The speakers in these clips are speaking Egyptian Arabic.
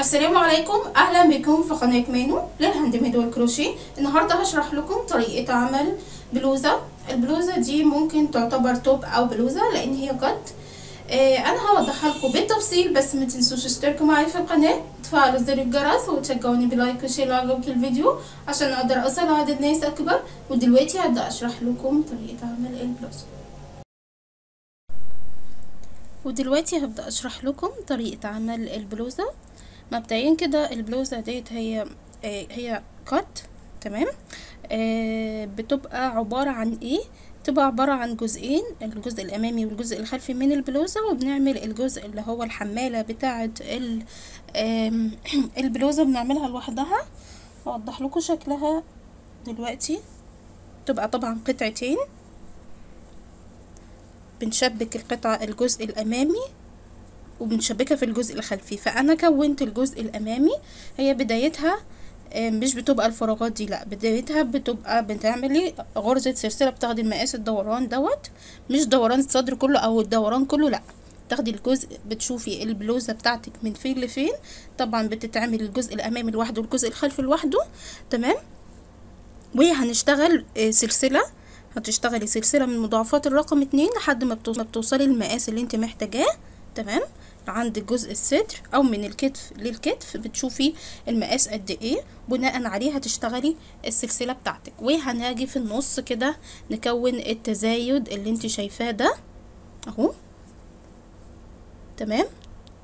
السلام عليكم اهلا بكم في قناه مانو للهاند ميد والكروشيه النهارده هشرح لكم طريقه عمل بلوزه البلوزه دي ممكن تعتبر توب او بلوزه لان هي قد آه انا هوضحها لكم بالتفصيل بس ما تنسوش تشتركوا معايا في القناه تفعلوا زر الجرس وتشجعوني بلايك وشير لو عجبك الفيديو عشان اقدر اوصل لعدد ناس اكبر ودلوقتي هبدا اشرح لكم طريقه عمل البلوزه ودلوقتي هبدا اشرح لكم طريقه عمل البلوزه مبدئيا كده البلوزه ديت هي آه هي كات تمام آه بتبقى عباره عن ايه تبقى عبارة عن جزئين الجزء الأمامي والجزء الخلفي من البلوزة وبنعمل الجزء اللي هو الحمالة بتاعة البلوزة بنعملها لوحدها أوضح لكم شكلها دلوقتي تبقى طبعا قطعتين بنشبك القطعة الجزء الأمامي وبنشبكها في الجزء الخلفي فأنا كونت الجزء الأمامي هي بدايتها مش بتبقى الفراغات دي لا بدايتها بتبقى بتعملي غرزة سلسلة بتاخدي المقاس الدوران دوت مش دوران الصدر كله او الدوران كله لا تاخدي الجزء بتشوفي البلوزة بتاعتك من فين لفين طبعا بتتعمل الجزء الامامي لوحده والجزء الخلفي لوحده تمام وهنشتغل سلسلة هتشتغلي سلسلة من مضاعفات الرقم اتنين لحد ما بتوصلي المقاس اللي انت محتاجاه تمام عند جزء الصدر او من الكتف للكتف بتشوفي المقاس قد ايه بناء عليه هتشتغلي السلسله بتاعتك وهنجي في النص كده نكون التزايد اللي انت شايفاه ده اهو تمام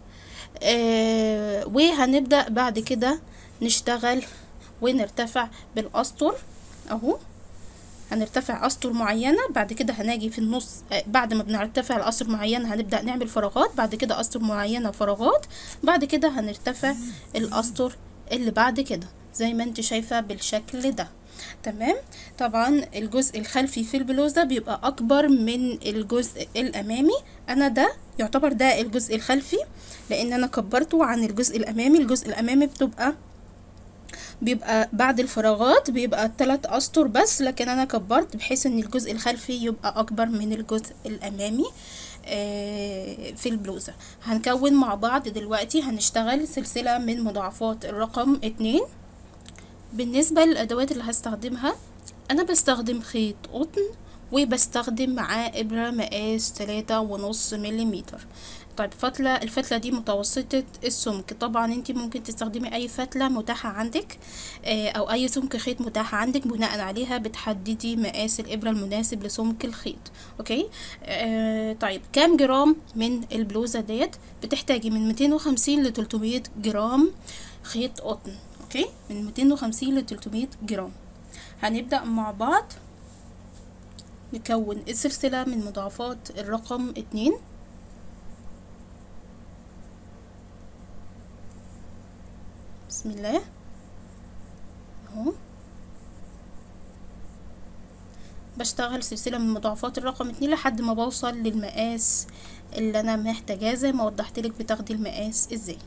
آه وهنبدا بعد كده نشتغل ونرتفع بالاسطر اهو هنرتفع اسطر معينه بعد كده هناجي في النص بعد ما بنرتفع الاسطر معينه هنبدا نعمل فراغات بعد كده اسطر معينه فراغات بعد كده هنرتفع الاسطر اللي بعد كده زي ما انت شايفه بالشكل ده تمام طبعا الجزء الخلفي في البلوزه بيبقى اكبر من الجزء الامامي انا ده يعتبر ده الجزء الخلفي لان انا كبرته عن الجزء الامامي الجزء الامامي بتبقى بيبقى بعد الفراغات بيبقى ثلاث اسطر بس لكن انا كبرت بحيث ان الجزء الخلفي يبقى اكبر من الجزء الامامي في البلوزة هنكون مع بعض دلوقتي هنشتغل سلسلة من مضاعفات الرقم اتنين بالنسبة للادوات اللي هستخدمها انا بستخدم خيط قطن وبستخدم معاه ابرة مقاس تلاتة ونص مليمتر طيب فتلة الفتلة دي متوسطة السمك طبعا انت ممكن تستخدمي اي فتلة متاحة عندك اه او اي سمك خيط متاح عندك بناء عليها بتحددي مقاس الابرة المناسب لسمك الخيط اوكي اه طيب كام جرام من البلوزة ديت بتحتاجي من 250 ل 300 جرام خيط قطن اوكي من 250 ل 300 جرام هنبدأ مع بعض نكون السلسلة من مضاعفات الرقم اتنين بسم الله اهو بشتغل سلسلة من مضاعفات الرقم اتنين لحد ما بوصل للمقاس اللي انا محتاجاه زي ما وضحتلك بتاخدي المقاس ازاي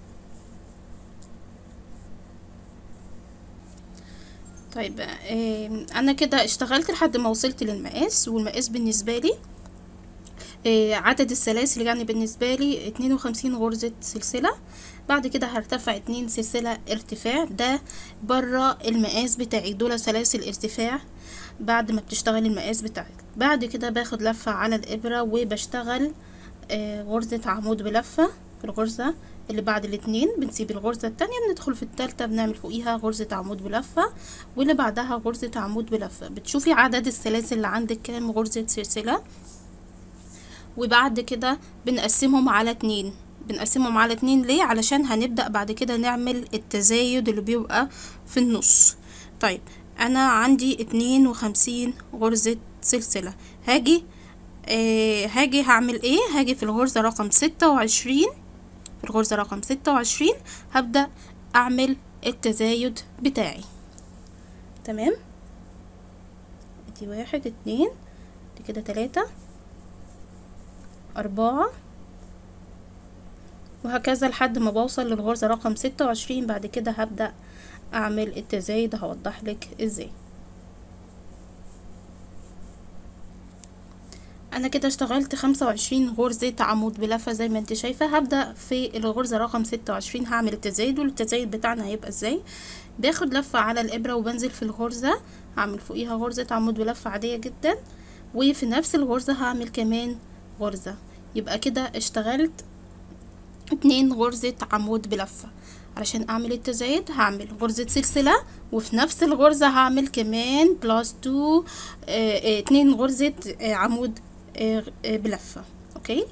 طيب آه انا كده اشتغلت لحد ما وصلت للمقاس والمقاس بالنسبة لي آه عدد السلاسل يعني بالنسبة لي اتنين وخمسين غرزة سلسلة بعد كده هرتفع اتنين سلسلة ارتفاع ده برا المقاس بتاعي دول سلاسل ارتفاع بعد ما بتشتغل المقاس بتاعك بعد كده باخد لفة على الابرة وبشتغل آه غرزة عمود بلفة في الغرزة اللي بعد الاتنين بنسيب الغرزة التانية بندخل في التالتة بنعمل فوقيها غرزة عمود بلفة واللي بعدها غرزة عمود بلفة بتشوفي عدد السلاسل اللي عندك كام غرزة سلسلة وبعد كده بنقسمهم على اتنين بنقسمهم على اتنين ليه علشان هنبدأ بعد كده نعمل التزايد اللي بيبقى في النص طيب انا عندي اتنين وخمسين غرزة سلسلة هاجي آه هاجي هعمل ايه هاجي في الغرزة رقم ستة وعشرين في الغرزة رقم ستة وعشرين هبدأ اعمل التزايد بتاعي تمام ادي واحد اتنين دي كده تلاتة أربعة وهكذا لحد ما بوصل للغرزة رقم ستة وعشرين بعد كده هبدأ أعمل التزايد هوضح لك ازاي انا كده اشتغلت خمسة وعشرين غرزة عمود بلفة زي ما انت شايفة هبدأ في الغرزة رقم ستة وعشرين هعمل التزايد والتزايد بتاعنا هيبقى ازاي باخد لفة على الابرة وبنزل في الغرزة هعمل فوقيها غرزة عمود بلفة عادية جدا وفي نفس الغرزة هعمل كمان غرزة يبقى كده اشتغلت اتنين غرزة عمود بلفة علشان اعمل التزايد هعمل غرزة سلسلة وفي نفس الغرزة هعمل كمان بلس تو اه اه اتنين غرزة اه عمود اه اه بلفة اوكي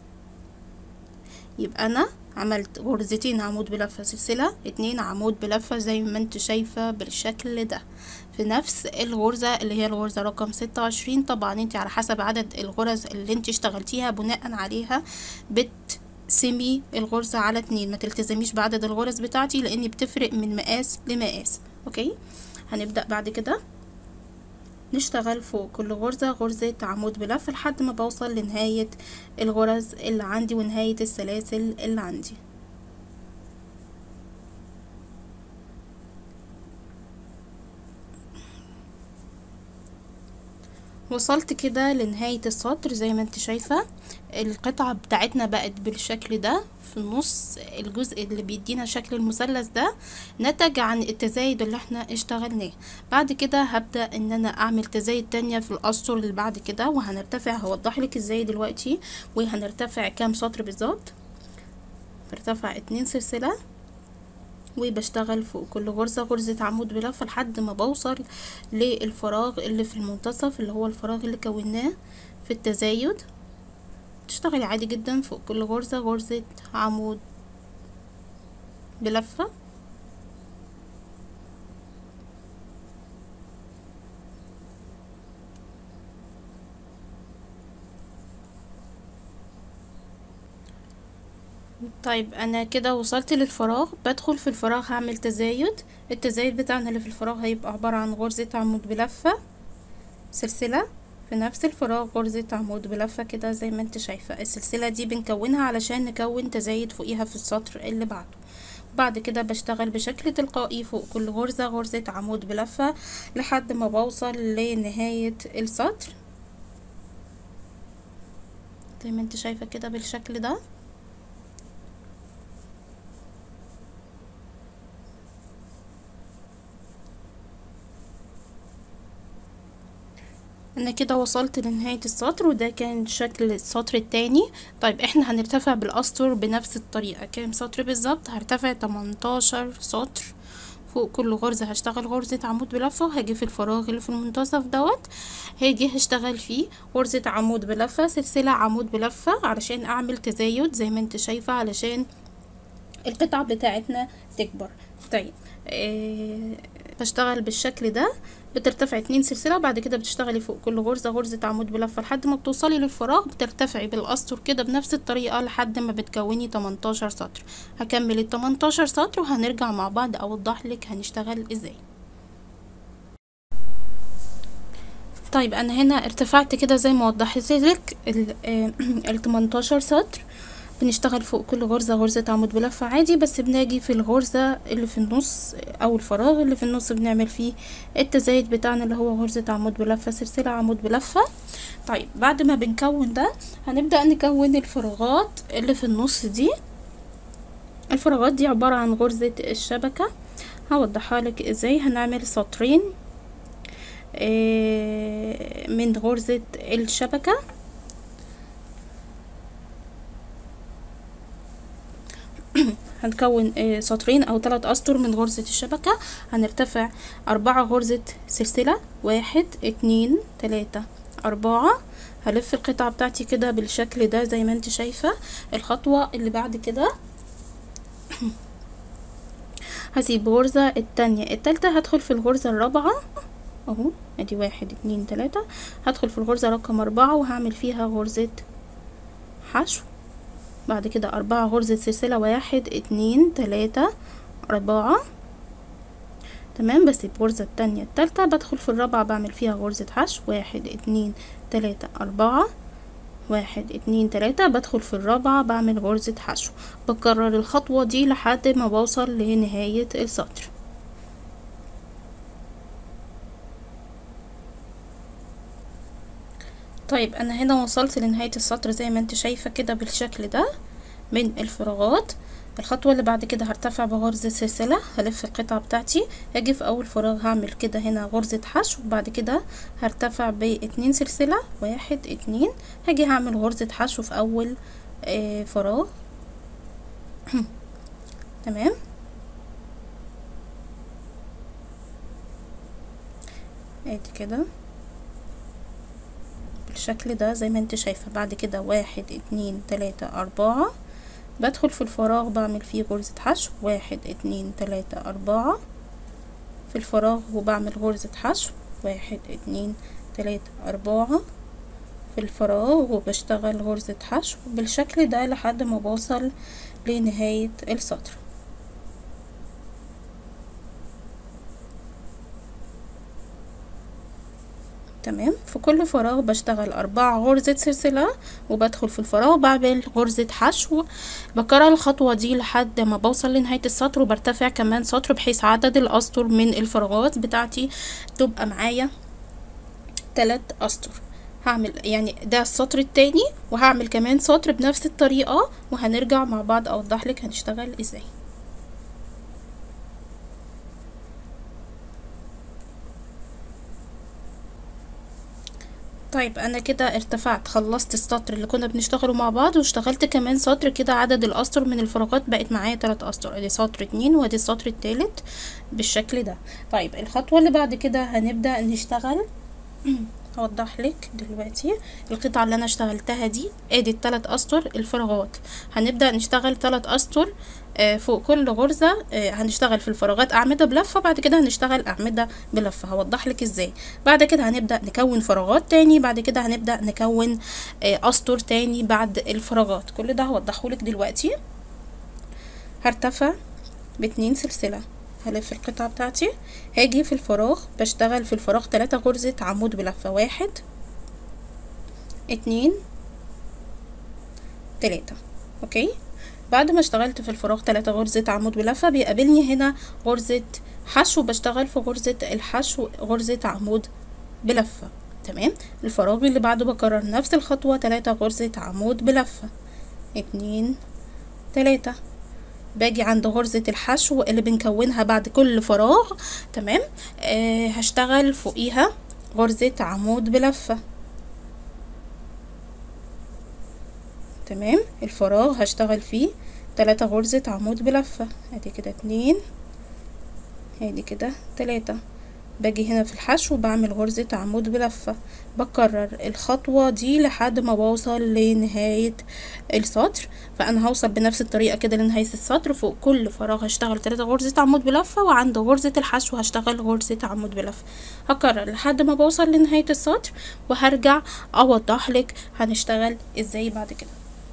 يبقى انا عملت غرزتين عمود بلفة سلسلة اتنين عمود بلفة زي ما انت شايفة بالشكل ده في نفس الغرزة اللي هي الغرزة رقم ستة وعشرين طبعا انت على حسب عدد الغرز اللي انت اشتغلتيها بناء عليها بت سمي الغرزة على اتنين ما تلتزميش بعدد الغرز بتاعتي لاني بتفرق من مقاس لمقاس اوكي هنبدأ بعد كده نشتغل فوق كل غرزة غرزة عمود بلف لحد ما بوصل لنهاية الغرز اللي عندي ونهاية السلاسل اللي عندي وصلت كده لنهاية السطر زي ما انت شايفة القطعة بتاعتنا بقت بالشكل ده في النص الجزء اللي بيدينا شكل المثلث ده نتج عن التزايد اللي احنا اشتغلناه بعد كده هبدأ ان انا اعمل تزايد تانية في الاسطر اللي بعد كده وهنرتفع هوضح لك ازاي دلوقتي وهنرتفع كام سطر بالظبط برتفع اتنين سلسلة وبشتغل فوق كل غرزة غرزة عمود بلفة لحد ما بوصل للفراغ اللي في المنتصف اللي هو الفراغ اللي كوناه في التزايد تشتغلي عادي جدا فوق كل غرزة غرزة عمود بلفة طيب انا كده وصلت للفراغ بدخل في الفراغ هعمل تزايد التزايد بتاعنا اللي في الفراغ هيبقى عبارة عن غرزة عمود بلفة سلسلة في نفس الفراغ غرزة عمود بلفة كده زي ما انت شايفة السلسلة دي بنكونها علشان نكون تزايد فوقيها في السطر اللي بعده بعد كده بشتغل بشكل تلقائي فوق كل غرزة غرزة عمود بلفة لحد ما بوصل لنهاية السطر زي ما انت شايفة كده بالشكل ده انا كده وصلت لنهاية السطر وده كان شكل السطر التاني طيب احنا هنرتفع بالاسطر بنفس الطريقة كام سطر بالظبط هرتفع 18 سطر فوق كل غرزة هشتغل غرزة عمود بلفة وهاجي في الفراغ اللي في المنتصف دوت هاجي هشتغل فيه غرزة عمود بلفة سلسلة عمود بلفة علشان اعمل تزايد زي ما انت شايفة علشان القطعة بتاعتنا تكبر طيب آه بشتغل بالشكل ده بترتفع اتنين سلسلة وبعد كده بتشتغلي فوق كل غرزة غرزة عمود بلفة لحد ما بتوصلي للفراغ بترتفعي بالاسطر كده بنفس الطريقة لحد ما بتكوني 18 سطر هكمل ال 18 سطر وهنرجع مع بعض اوضح لك هنشتغل ازاي طيب انا هنا ارتفعت كده زي ما وضحت لك ال 18 سطر بنشتغل فوق كل غرزة غرزة عمود بلفة عادي بس بناجي في الغرزة اللي في النص او الفراغ اللي في النص بنعمل فيه التزايد بتاعنا اللي هو غرزة عمود بلفة سلسلة عمود بلفة طيب بعد ما بنكون ده هنبدأ نكون الفراغات اللي في النص دي الفراغات دي عبارة عن غرزة الشبكة هوضحها لك ازاي هنعمل سطرين من غرزة الشبكة هنكون سطرين او ثلاث اسطر من غرزة الشبكة هنرتفع اربعة غرزة سلسلة واحد اتنين تلاتة اربعة هلف القطعة بتاعتي كده بالشكل ده زي ما انت شايفة الخطوة اللي بعد كده هسيب غرزة التانية التالتة هدخل في الغرزة الرابعة اهو ادي واحد اتنين تلاتة هدخل في الغرزة رقم اربعة وهعمل فيها غرزة حشو بعد كده أربعة غرزة سلسلة واحد اتنين تلاتة أربعة تمام بسيب غرزة التانية التالتة بدخل في الرابعة بعمل فيها غرزة حشو واحد اتنين تلاتة أربعة واحد اتنين تلاتة بدخل في الرابعة بعمل غرزة حشو بكرر الخطوة دي لحد ما بوصل لنهاية السطر طيب انا هنا وصلت لنهاية السطر زي ما انت شايفة كده بالشكل ده من الفراغات الخطوة اللي بعد كده هرتفع بغرزة سلسلة هلف القطعة بتاعتي هاجي في اول فراغ هعمل كده هنا غرزة حشو وبعد كده هرتفع باتنين سلسلة واحد اتنين هاجي هعمل غرزة حشو في اول آه فراغ تمام ادي كده بالشكل ده زي ما انت شايفة بعد كده واحد اتنين تلاتة اربعة بدخل في الفراغ بعمل فيه غرزة حشو واحد اتنين تلاتة اربعة في الفراغ وبعمل غرزة حشو واحد اتنين تلاتة اربعة في الفراغ وبشتغل غرزة حشو بالشكل ده لحد ما بوصل لنهاية السطر تمام في كل فراغ بشتغل أربع غرزة سلسلة وبدخل في الفراغ بعمل غرزة حشو بكرر الخطوة دي لحد ما بوصل لنهاية السطر وبرتفع كمان سطر بحيث عدد الأسطر من الفراغات بتاعتي تبقى معايا تلات أسطر هعمل يعني ده السطر التاني وهعمل كمان سطر بنفس الطريقة وهنرجع مع بعض أوضح لك هنشتغل ازاي طيب انا كده ارتفعت خلصت السطر اللي كنا بنشتغله مع بعض واشتغلت كمان سطر كده عدد الاسطر من الفراغات بقت معايا تلات اسطر ادي سطر اتنين وادي السطر التالت بالشكل ده طيب الخطوة اللي بعد كده هنبدأ نشتغل هوضح لك دلوقتي القطعة اللي انا اشتغلتها دي ادي التلات اسطر الفراغات هنبدأ نشتغل تلات اسطر آه فوق كل غرزة آه هنشتغل في الفراغات اعمدة بلفة بعد كده هنشتغل اعمدة بلفة هوضح لك ازاي بعد كده هنبدأ نكون فراغات تاني بعد كده هنبدأ نكون آه اسطر تاني بعد الفراغات كل ده هوضحه لك دلوقتي هرتفع باتنين سلسلة هلف القطعة بتاعتي هاجي في الفراغ بشتغل في الفراغ تلاتة غرزة عمود بلفة واحد اتنين تلاتة اوكي بعد ما اشتغلت في الفراغ تلاتة غرزة عمود بلفة بيقابلني هنا غرزة حشو بشتغل في غرزة الحشو غرزة عمود بلفة تمام الفراغ اللي بعده بكرر نفس الخطوة تلاتة غرزة عمود بلفة اتنين تلاتة باجي عند غرزة الحشو اللي بنكونها بعد كل فراغ تمام آه هشتغل فوقيها غرزة عمود بلفة تمام الفراغ هشتغل فيه تلاتة غرزة عمود بلفة ادي كده اتنين ادي كده تلاتة باجي هنا في الحشو بعمل غرزة عمود بلفة بكرر الخطوة دي لحد ما بوصل لنهاية السطر فانا هوصل بنفس الطريقة كده لنهاية السطر فوق كل فراغ هشتغل تلاتة غرزة عمود بلفة وعند غرزة الحشو هشتغل غرزة عمود بلفة هكرر لحد ما بوصل لنهاية السطر وهرجع اوضح لك هنشتغل ازاي بعد كده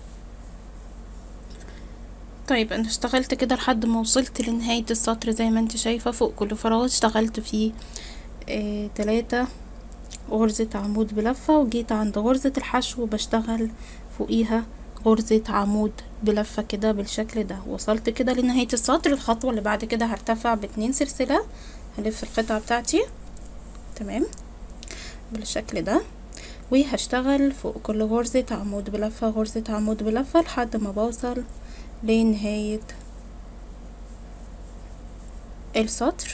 طيب انا اشتغلت كده لحد ما وصلت لنهاية السطر زي ما انت شايفة فوق كل فراغ اشتغلت فيه اه تلاتة غرزة عمود بلفة وجيت عند غرزة الحشو وبشتغل فوقيها غرزة عمود بلفة كده بالشكل ده وصلت كده لنهاية السطر الخطوة اللي بعد كده هرتفع باتنين سلسلة هلف القطعة بتاعتي تمام بالشكل ده وهشتغل فوق كل غرزة عمود بلفة غرزة عمود بلفة لحد ما بوصل لنهاية السطر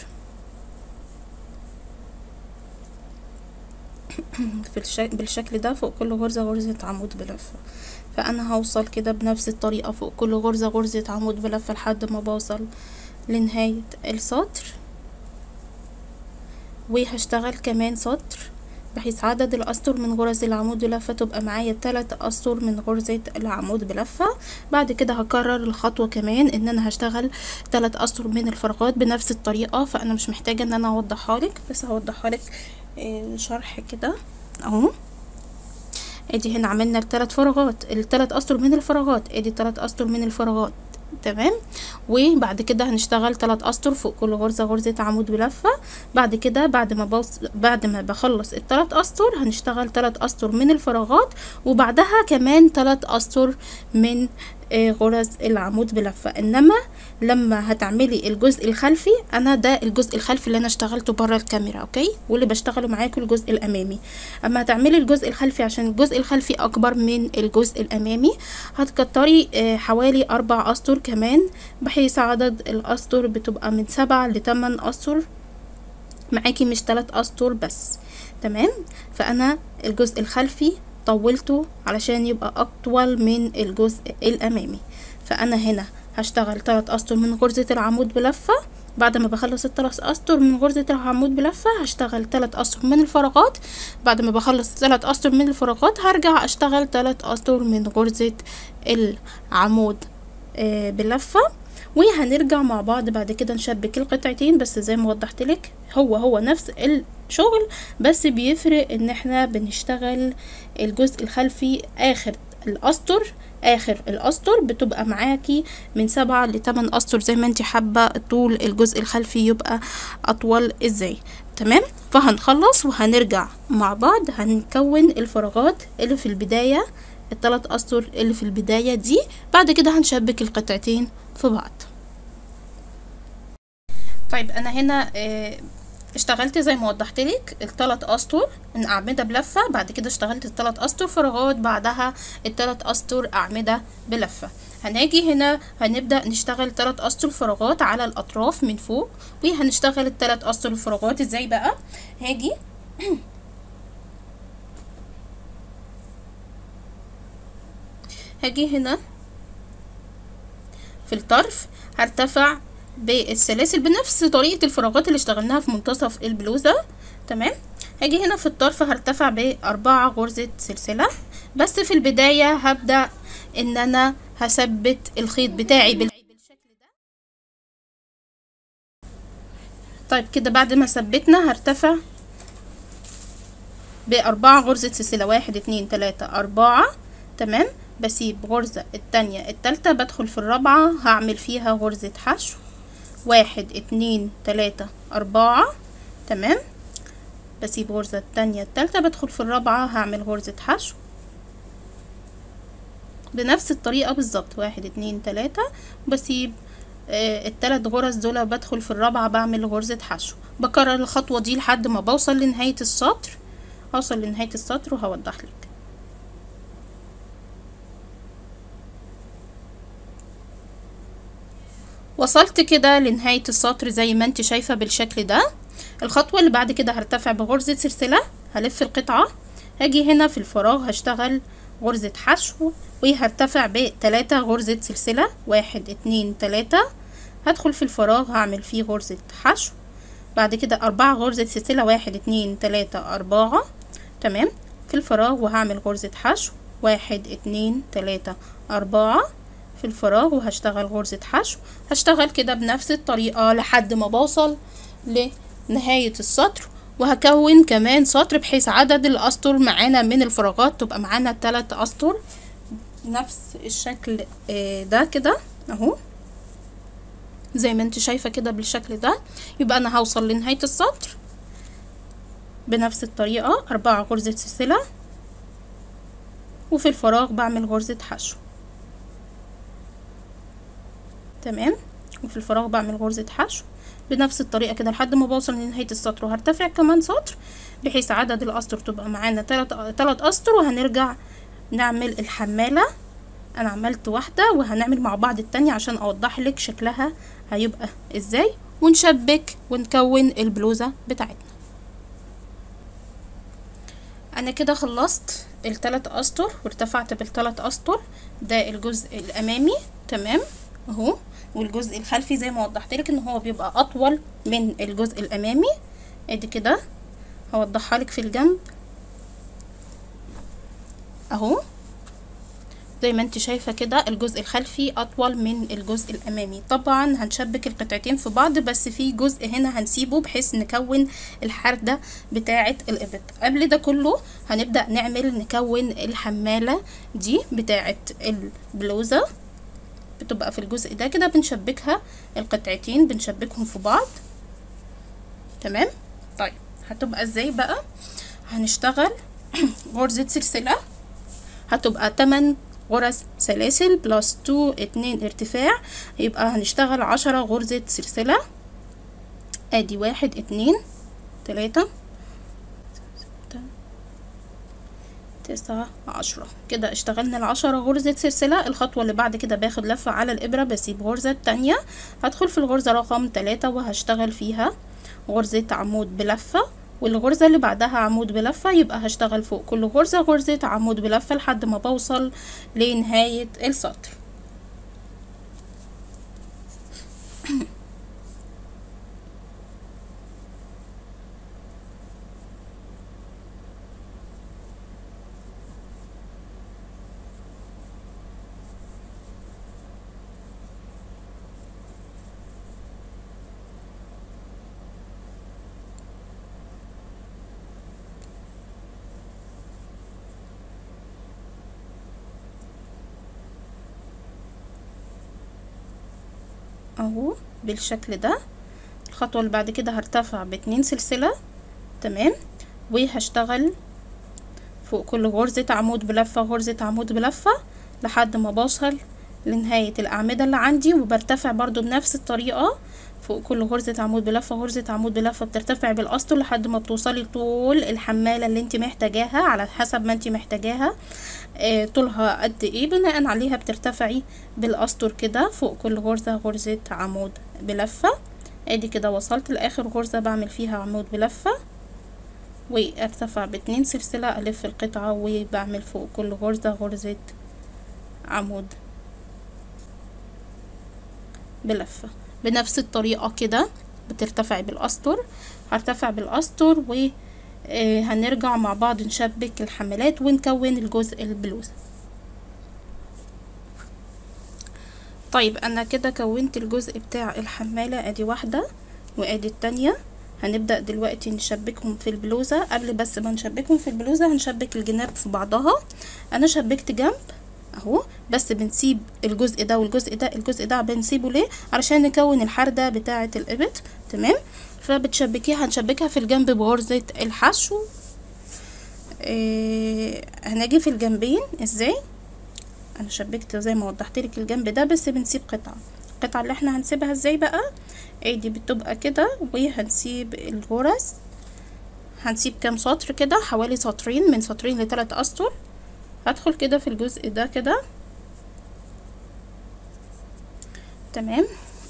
في الشك... بالشكل ده فوق كل غرزة غرزة عمود بلفة فأنا هوصل كده بنفس الطريقة فوق كل غرزة غرزة عمود بلفة لحد ما بوصل لنهاية السطر وهشتغل كمان سطر بحيث عدد الأسطر من غرز العمود بلفة تبقى معايا تلات أسطر من غرزة العمود بلفة بعد كده هكرر الخطوة كمان ان انا هشتغل تلات أسطر من الفراغات بنفس الطريقة فانا مش محتاجة ان انا اوضحها لك بس هوضحها لك شرح كده اهو ادي هنا عملنا التلات فراغات التلات أسطر من الفراغات ادي التلات أسطر من الفراغات تمام وبعد كده هنشتغل تلات اسطر فوق كل غرزة غرزة عمود بلفة بعد كده بعد ما بوص... بعد ما بخلص التلات اسطر هنشتغل تلات اسطر من الفراغات وبعدها كمان تلات اسطر من آه، غرز العمود بلفة انما لما هتعملي الجزء الخلفي انا ده الجزء الخلفي اللي انا اشتغلته بره الكاميرا اوكي واللي بشتغله معاكم الجزء الامامي اما هتعملي الجزء الخلفي عشان الجزء الخلفي اكبر من الجزء الامامي هتكتري آه، حوالي اربع اسطر كمان بحيث عدد الاسطر بتبقى من سبعة لتمن اسطر معاكي مش تلات اسطر بس تمام فانا الجزء الخلفي طولته علشان يبقى اطول من الجزء الامامي فانا هنا هشتغل تلات اسطر من غرزة العمود بلفة بعد ما بخلص التلات اسطر من غرزة العمود بلفة هشتغل تلات اسطر من الفراغات بعد ما بخلص تلات اسطر من الفراغات هرجع اشتغل تلات اسطر من غرزة العمود آه، بلفة وهنرجع مع بعض بعد كده نشبك القطعتين بس زي ما وضحت لك هو هو نفس الشغل بس بيفرق ان احنا بنشتغل الجزء الخلفي اخر الاسطر اخر الاسطر بتبقى معاكي من سبعة لتمن اسطر زي ما انت حابة طول الجزء الخلفي يبقى اطول ازاي تمام فهنخلص وهنرجع مع بعض هنكون الفراغات اللي في البداية الثلاث اسطر اللي في البداية دي بعد كده هنشبك القطعتين في بعض طيب انا هنا آه، اشتغلت زي ما وضحت لك الثلاث اسطر من اعمده بلفه بعد كده اشتغلت الثلاث اسطر فراغات بعدها الثلاث اسطر اعمده بلفه هنيجي هنا هنبدا نشتغل ثلاث اسطر فراغات على الاطراف من فوق وهنشتغل الثلاث اسطر الفراغات ازاي بقى هاجي هاجي هنا في الطرف هرتفع بالسلاسل بنفس طريقة الفراغات اللي اشتغلناها في منتصف البلوزة تمام هاجي هنا في الطرف هرتفع بأربعة غرزة سلسلة بس في البداية هبدأ ان انا هثبت الخيط بتاعي بال طيب كده بعد ما ثبتنا هرتفع بأربعة غرزة سلسلة واحد اتنين تلاتة أربعة تمام بسيب غرزة التانية التالتة بدخل في الرابعة هعمل فيها غرزة حشو واحد اتنين تلاتة أربعة تمام بسيب غرزة التانية التالتة بدخل في الرابعة هعمل غرزة حشو بنفس الطريقة بالظبط واحد اتنين تلاتة بسيب آه التلات غرز دول بدخل في الرابعة بعمل غرزة حشو بكرر الخطوة دي لحد ما بوصل لنهاية السطر هوصل لنهاية السطر وهوضح لك وصلت كده لنهاية السطر زي ما انت شايفة بالشكل ده الخطوة اللي بعد كده هرتفع بغرزة سلسلة هلف القطعة هاجي هنا في الفراغ هشتغل غرزة حشو وهرتفع بتلاتة غرزة سلسلة واحد اتنين تلاتة هدخل في الفراغ هعمل فيه غرزة حشو بعد كده أربعة غرزة سلسلة واحد اتنين تلاتة أربعة تمام في الفراغ وهعمل غرزة حشو واحد اتنين تلاتة أربعة في الفراغ وهشتغل غرزة حشو هشتغل كده بنفس الطريقة لحد ما بوصل لنهاية السطر وهكون كمان سطر بحيث عدد الأسطر معانا من الفراغات تبقى معانا تلات أسطر نفس الشكل آه، ده كده اهو زي ما انت شايفة كده بالشكل ده يبقى انا هوصل لنهاية السطر بنفس الطريقة أربعة غرزة سلسلة وفي الفراغ بعمل غرزة حشو تمام وفي الفراغ بعمل غرزة حشو بنفس الطريقة كده لحد ما بوصل لنهاية السطر وهرتفع كمان سطر بحيث عدد الأسطر تبقى معانا تلات تلات أسطر وهنرجع نعمل الحمالة أنا عملت واحدة وهنعمل مع بعض التانية عشان أوضح لك شكلها هيبقى ازاي ونشبك ونكون البلوزة بتاعتنا انا كده خلصت التلات اسطر وارتفعت بالتلات اسطر ده الجزء الامامي تمام اهو والجزء الخلفي زي ما وضحت لك ان هو بيبقى اطول من الجزء الامامي ادي كده هوضحها لك في الجنب اهو زي ما انت شايفة كده الجزء الخلفي اطول من الجزء الامامي طبعا هنشبك القطعتين في بعض بس في جزء هنا هنسيبه بحيث نكون الحردة بتاعة الابط قبل ده كله هنبدأ نعمل نكون الحمالة دي بتاعة البلوزة بتبقى في الجزء ده كده بنشبكها القطعتين بنشبكهم في بعض تمام طيب هتبقى ازاي بقى هنشتغل غرزة سلسلة هتبقى 8 غرز سلاسل بلس تو اتنين ارتفاع يبقى هنشتغل عشرة غرزة سلسلة ادي واحد اتنين تلاتة تسعة عشرة كده اشتغلنا العشرة غرزة سلسلة الخطوة اللي بعد كده باخد لفة على الإبرة بسيب غرزة تانية هدخل في الغرزة رقم تلاتة وهشتغل فيها غرزة عمود بلفة والغرزة اللي بعدها عمود بلفة يبقى هشتغل فوق كل غرزة غرزة عمود بلفة لحد ما بوصل لنهاية السطر اهو بالشكل ده الخطوة اللي بعد كده هرتفع باتنين سلسلة تمام وهشتغل فوق كل غرزة عمود بلفة غرزة عمود بلفة لحد ما بوصل لنهاية الأعمدة اللي عندي وبرتفع برضو بنفس الطريقة فوق كل غرزة عمود بلفة غرزة عمود بلفة بترتفع بالأسطر لحد ما بتوصلي طول الحمالة اللي انت محتاجاها على حسب ما انت محتاجاها اه طولها قد ايه بناء عليها بترتفعي بالأسطر كده فوق كل غرزة غرزة عمود بلفة ادي كده وصلت لاخر غرزة بعمل فيها عمود بلفة وارتفع باتنين سلسلة الف القطعة وبعمل فوق كل غرزة غرزة عمود بلفة بنفس الطريقة كده بترتفعي بالأسطر هرتفع بالأسطر وهنرجع مع بعض نشبك الحملات ونكون الجزء البلوزة طيب انا كده كونت الجزء بتاع الحمالة ادي واحدة وادي التانية هنبدأ دلوقتي نشبكهم في البلوزة قبل بس ما نشبكهم في البلوزة هنشبك الجناب في بعضها انا شبكت جنب اهو بس بنسيب الجزء ده والجزء ده الجزء ده بنسيبه ليه علشان نكون الحردة بتاعة الابط تمام فبتشبكيها هنشبكها في الجنب بغرزة الحشو إيه هنجي في الجنبين ازاي انا شبكت زي ما وضحت لك الجنب ده بس بنسيب قطعة القطعة اللي احنا هنسيبها ازاي بقى ادي بتبقى كده وهنسيب الغرز هنسيب كام سطر كده حوالي سطرين من سطرين لثلاث اسطر هدخل كده في الجزء ده كده تمام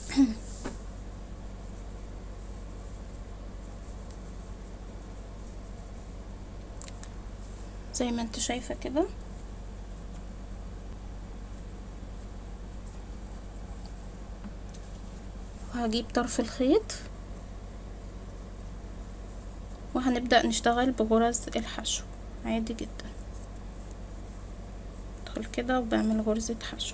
زي ما انت شايفة كده وهجيب طرف الخيط وهنبدأ نشتغل بغرز الحشو عادي جدا ادخل كده وبعمل غرزة حشو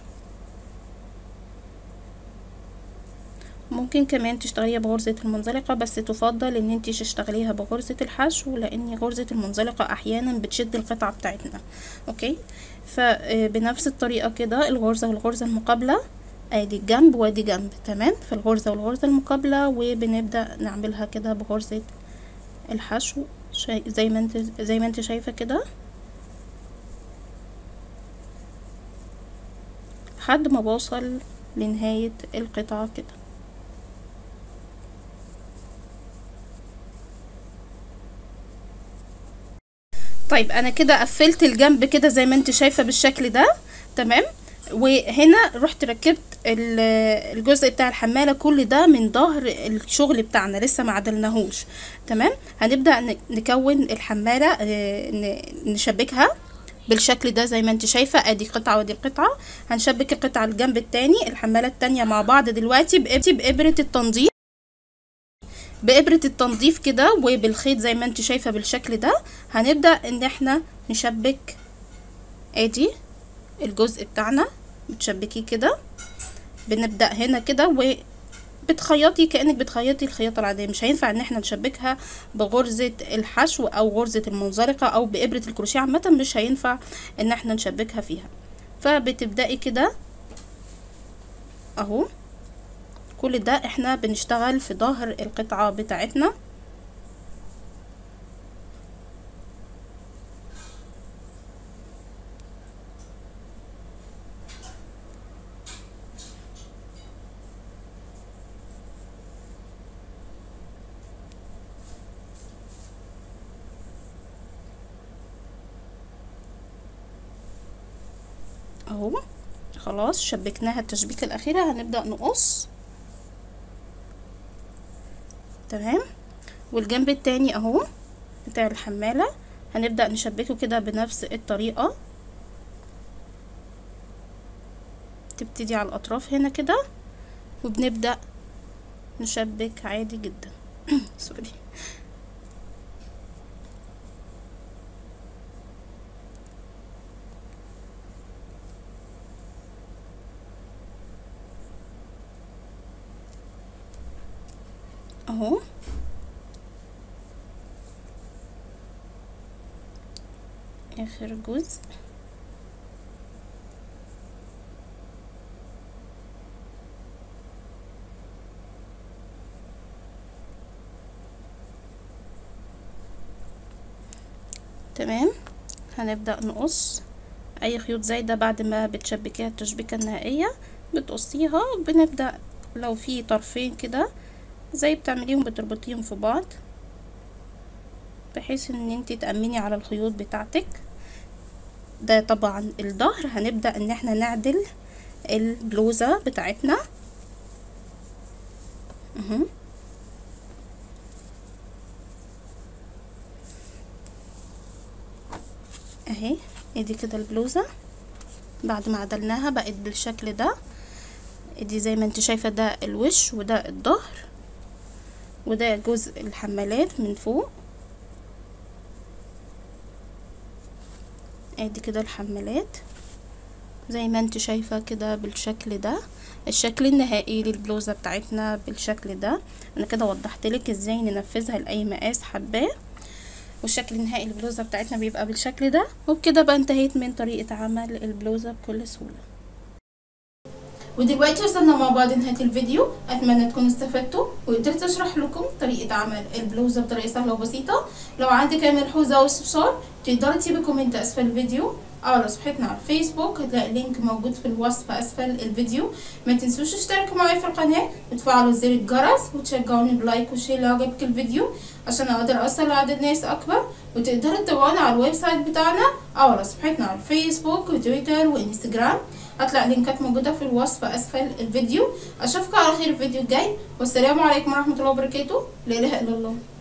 ممكن كمان تشتغليها بغرزة المنزلقة بس تفضل ان انتي تشتغليها بغرزة الحشو لان غرزة المنزلقة احيانا بتشد القطعة بتاعتنا اوكي فبنفس الطريقة كده الغرزة والغرزة المقابلة ادي جنب وادي جنب تمام في الغرزة والغرزة المقابلة وبنبدأ نعملها كده بغرزة الحشو زي ما انت زي ما انت شايفة كده لحد ما بوصل لنهاية القطعة كده طيب انا كده قفلت الجنب كده زي ما انت شايفة بالشكل ده تمام وهنا رحت ركبت الجزء بتاع الحمالة كل ده من ظهر الشغل بتاعنا لسه ما عدلناهوش تمام هنبدأ نكون الحمالة نشبكها بالشكل ده زي ما انت شايفة ادي قطعة ودي قطعة هنشبك القطعة الجنب التاني الحمالة التانية مع بعض دلوقتي بإبرة التنظيف بإبرة التنظيف كده وبالخيط زي ما انت شايفة بالشكل ده هنبدأ ان احنا نشبك ادي الجزء بتاعنا بتشبكيه كده بنبدأ هنا كده وبتخيطي كأنك بتخيطي الخياطة العادية مش هينفع ان احنا نشبكها بغرزة الحشو او غرزة المنزلقة او بإبرة الكروشيه عامة مش هينفع ان احنا نشبكها فيها فبتبدأي كده اهو كل ده احنا بنشتغل في ظهر القطعة بتاعتنا اهو خلاص شبكناها التشبيكة الأخيرة هنبدأ نقص تمام والجنب التاني اهو بتاع الحمالة هنبدأ نشبكه كده بنفس الطريقة تبتدي على الأطراف هنا كده وبنبدأ نشبك عادي جدا سوري اهو اخر جزء تمام هنبدأ نقص اي خيوط زايدة بعد ما بتشبكيها التشبيكة النهائية بتقصيها بنبدأ لو في طرفين كده زي بتعمليهم بتربطيهم في بعض بحيث ان انت تأمني على الخيوط بتاعتك ده طبعا الظهر هنبدأ ان احنا نعدل البلوزة بتاعتنا اهو اهي ادي كده البلوزة بعد ما عدلناها بقت بالشكل ده ادي زي ما انت شايفة ده الوش وده الظهر وده جزء الحمالات من فوق ادي كده الحمالات زي ما انت شايفة كده بالشكل ده الشكل النهائي للبلوزة بتاعتنا بالشكل ده انا كده وضحت لك ازاي ننفذها لاي مقاس حباه والشكل النهائي للبلوزة بتاعتنا بيبقى بالشكل ده وبكده بقى انتهيت من طريقة عمل البلوزة بكل سهولة ودلوقتي وصلنا مع بعض نهاية الفيديو اتمنى تكونوا استفدتوا وقدرت اشرح لكم طريقة عمل البلوزة بطريقة سهلة وبسيطة لو عندك اي ملحوظة او استفسار تقدري تسيبي كومنت اسفل الفيديو او على صفحتنا على الفيسبوك هتلاقي اللينك موجود في الوصف اسفل الفيديو ما تنسوش تشتركوا معايا في القناة وتفعلوا زر الجرس وتشجعوني بلايك وشير لو عجبك الفيديو عشان اقدر اوصل لعدد ناس اكبر وتقدروا تتابعونا على الويب سايت بتاعنا او على صفحتنا على الفيسبوك وتويتر وانستجرام هتلاقي لينكات موجودة في الوصف اسفل الفيديو اشوفكم على خير الفيديو الجاي والسلام عليكم ورحمة الله وبركاته لا اله الا الله